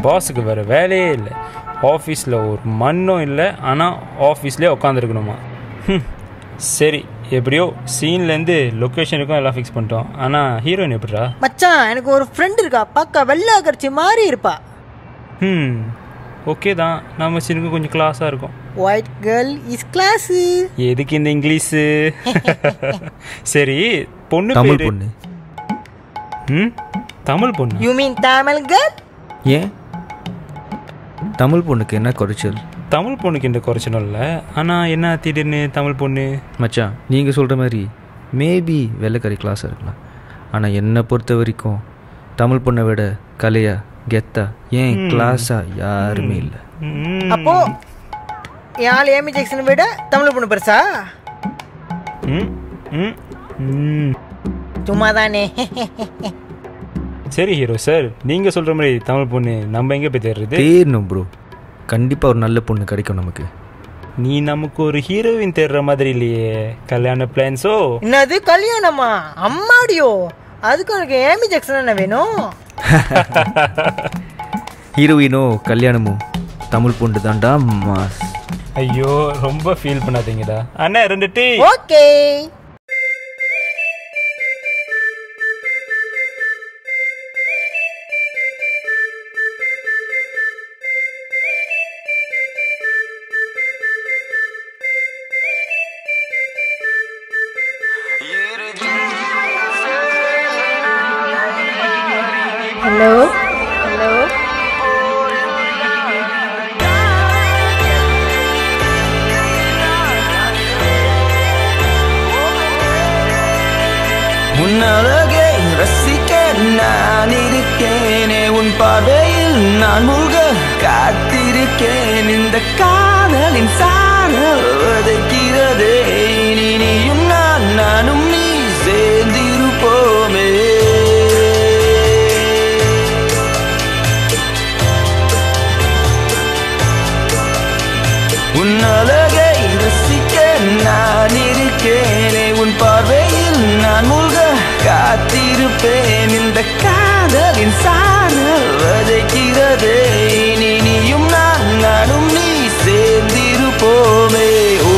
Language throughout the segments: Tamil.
பாஸுக்கு வேறு வேலையே இல்லை ஆஃபீஸில் ஒரு மண்ணும் இல்லை ஆனால் ஆஃபீஸ்லேயே உட்காந்துருக்கணுமா ஹம், சரி எப்படியோ சீன்லேருந்து லொக்கேஷனுக்கும் எல்லாம் ஃபிக்ஸ் பண்ணிட்டோம் ஆனால் ஹீரோயின் எப்படிடா மச்சான் எனக்கு ஒரு ஃப்ரெண்ட் இருக்கா பக்கா வெள்ளை கரிச்சி மாதிரி இருப்பா ம் ஓகே தான் நம்ம சீனுக்கும் கொஞ்சம் கிளாஸாக இருக்கும் ஒயிட் கேர்ள் இஸ் கிளாஸ் எதுக்கு இந்த இங்கிலீஷு சரி பொண்ணு தமிழ் பேரு- பொண்ணு ம் தமிழ் பொண்ணு யூ மீன் தமிழ் கேர்ள் ஏன் தமிழ் பொண்ணுக்கு என்ன குறைச்சல் தமிழ் பொண்ணுக்கு இந்த குறைச்சலும் இல்லை ஆனால் என்ன திடீர்னு தமிழ் பொண்ணு மச்சான் நீங்கள் சொல்கிற மாதிரி மேபி வெள்ளைக்கறி கிளாஸாக இருக்கலாம் ஆனால் என்னை பொறுத்த வரைக்கும் தமிழ் பொண்ணை விட கலையா கெத்தா ஏன் கிளாஸா யாருமே இல்லை ம். அப்போ என் ஆள் ஏமி ஜாக்சன் விட தமிழ் பொண்ணு பெருசா ம் ம் ம் சும்மா தானே சரி ஹீரோ சார் நீங்கள் சொல்கிற மாதிரி தமிழ் பொண்ணு நம்ம எங்கே போய் தேடுறது தேரணும் ப்ரோ கண்டிப்பாக ஒரு நல்ல பொண்ணு கிடைக்கும் நமக்கு நீ நமக்கு ஒரு ஹீரோயின் தேடுற மாதிரி இல்லையே கல்யாண பிளான்ஸோ என்னது கல்யாணமா அம்மாடியோ அதுக்கு உனக்கு ஏமி ஜாக்சன் என்ன வேணும் ஹீரோயினோ கல்யாணமோ தமிழ் பொண்ணு தான்டா மாஸ் ஐயோ ரொம்ப ஃபீல் பண்ணாதீங்கடா அண்ணா ரெண்டு டீ ஓகே ஹலோ ஹலோ உன்னழகை ரசிக்க நான் இருக்கேனே உன் பார்வையில் நான் மூழ்க காத்திருக்கேன் இந்த காதலின் சாரல் வதைக்கிறதே இனி நீயும் நான் நானும் நீ சேர்ந்திருப்போமே உன் அழகை ரசிக்க நான் இருக்கேனே உன் பார்வையில் நான் மூழ்க காத்திருப்பேன் இந்த காதலின் சாரல் வதைக்கிறதே இனி நீயும் நான் நானும் நீ சேர்ந்திருப்போமே ஓ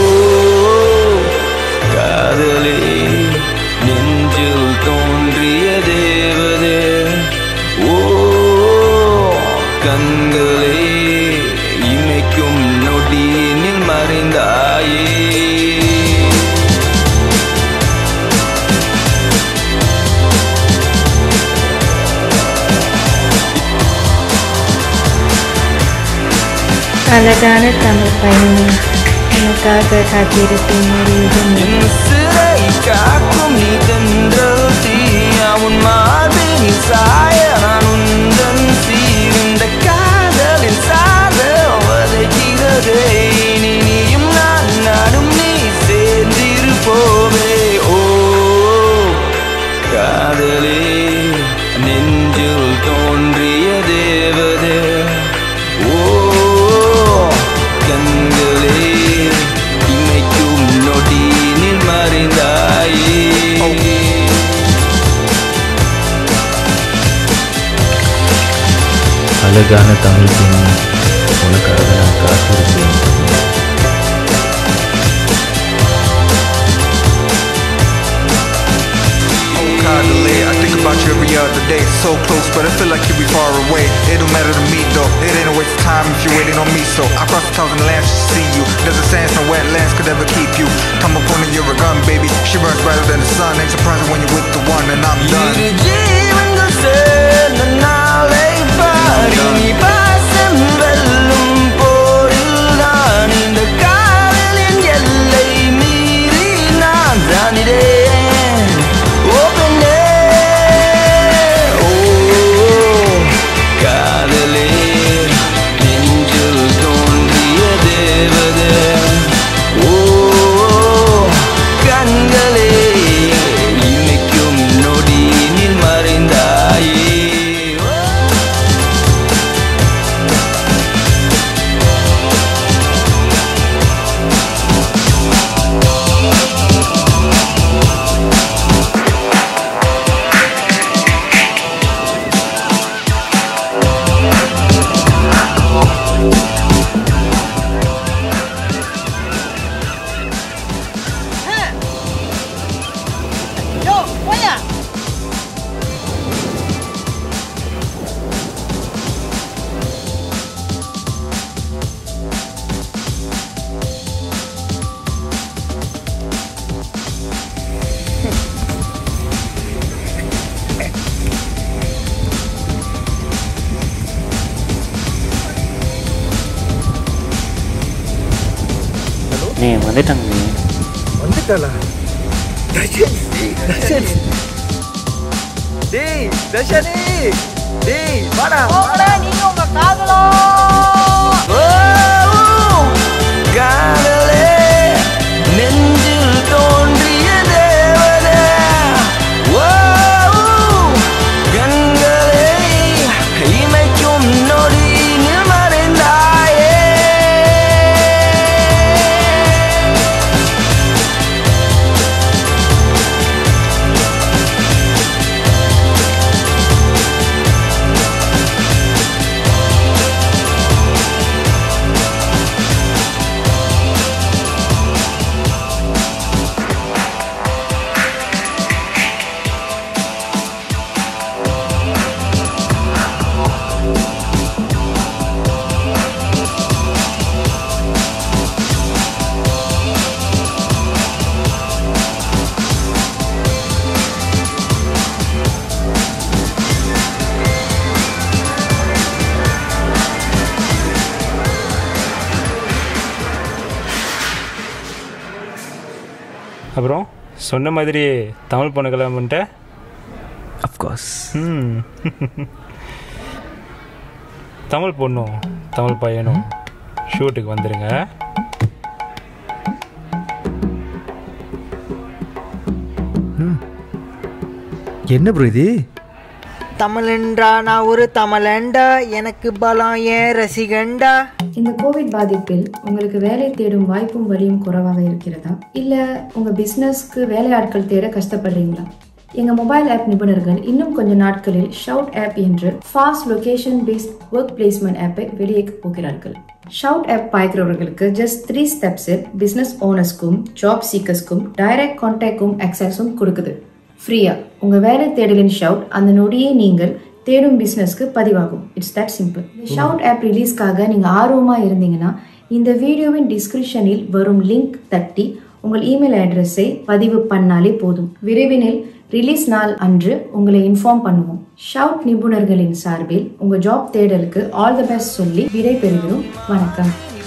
காதலே நெஞ்சில் தோன்றிய தேவதே ஓ கண்களே இமைக்கும் நொடியினில் மறைந்தாயே அழகான தமிழ் பயணி எனக்காக காத்திருப்பேன் ஒரு யுகம் என் சிறை காக்கும் நீ தென்றல் தீயா உன் மார்பினில் சாய நான் உந்தன் சீர்ந்த காதலின் சாதல் வதைக்கிறதே இனி நீயும் நான் நானும் நீ சேர்ந்திருப்போமே ஓ காதலே நெஞ்சில் தோன்றிய தேவதே ஓ கண்களே இமைக்கும் நொடியினில் மறைந்தாயே அழகான தமிழ் பெண் உனக்காக நான் காத்திருப்பேன் Constantly, I think about you every other day. So close, but I feel like you'll be far away. It don't matter to me though. It ain't a waste of time if you're waiting on me. So I cross a thousand lands to see you. There's a sands no wetlands could ever keep you. Come up on you're a gun, baby. She burns brighter than the sun. Ain't surprising when you're with the one, and I'm done. இரு ஜீவன்கள் சேர்ந்த நாளை பாடி நீ பாசம் வெல்லும் போரில் நான் இந்த காதலின் எல்லை மீறி நான் தாண்டினேன் ஓப்பனே ஓ காதலே நெஞ்சில் தோன்றிய தேவதே ஓ கண்களே இமைக்கும் நொடியினில் மறைந்தாயே நீ வந்துட்டாங்க நீ வந்துட்டாளா டேய் தர்ஷனி டேய் வாடா நீங்க உங்க காதலா காதலே நெஞ்சில் தோன்றிய தேவதே ஓ, கண்களை இமைக்கும் நொடியில் மறைந்தாயே அப்புறம் சொன்ன மாதிரி தமிழ் பொண்ணு கல்யாணம் பண்ணிட்ட அஃப்கோர்ஸ் ம் தமிழ் பொண்ணும் தமிழ் பையனும் ஷூட்டுக்கு வந்துடுங்க என்ன ப்ரோ இது தமிழன்றா நான் ஒரு தமிழண்டா எனக்கு பலம் ஏன் ரசிகண்டா இந்த கோவிட் பாதிப்பில் உங்களுக்கு வேலை தேடும் வாய்ப்பும் வழியும் குறைவாக இருக்கிறதா இல்ல உங்க பிசினஸ்க்கு வேலையாட்கள் தேட கஷ்டப்படுறீங்களா எங்க மொபைல் ஆப் நிபுணர்கள் இன்னும் கொஞ்ச நாட்களில் ஷவுட் ஆப் என்று fast location based work placement ஆப்பை வெளியேக்க போகிறார்கள் ஷவுட் ஆப் பாய்க்கிறவர்களுக்கு ஜஸ்ட் த்ரீ ஸ்டெப்ஸில் பிசினஸ் ஓனர்ஸ்க்கும் ஜாப் சீக்கர்ஸ்க்கும் டைரக்ட் கான்டாக்டும் அக்சஸும் கொடுக்குது ஃப்ரீயா உங்க வேலை தேடலின் ஷவுட் அந்த நொடியே நீங்கள் தேடும் பிசினஸ்க்கு பதிவாகும் இட்ஸ் தட் சிம்பிள் இந்த ஷவுட் ஆப் ரிலீஸ்க்காக நீங்க ஆர்வமா இருந்தீங்கன்னா இந்த வீடியோவின் டிஸ்கிரிப்ஷனில் வரும் லிங்க் தட்டி உங்கள் இமெயில் அட்ரஸை பதிவு பண்ணாலே போதும் விரைவினில் ரிலீஸ் நாள் அன்று உங்களை இன்ஃபார்ம் பண்ணுவோம் ஷவுட் நிபுணர்களின் சார்பில் உங்க ஜாப் தேடலுக்கு ஆல் தி பெஸ்ட் சொல்லி விடை பெறுகிறோம் வணக்கம்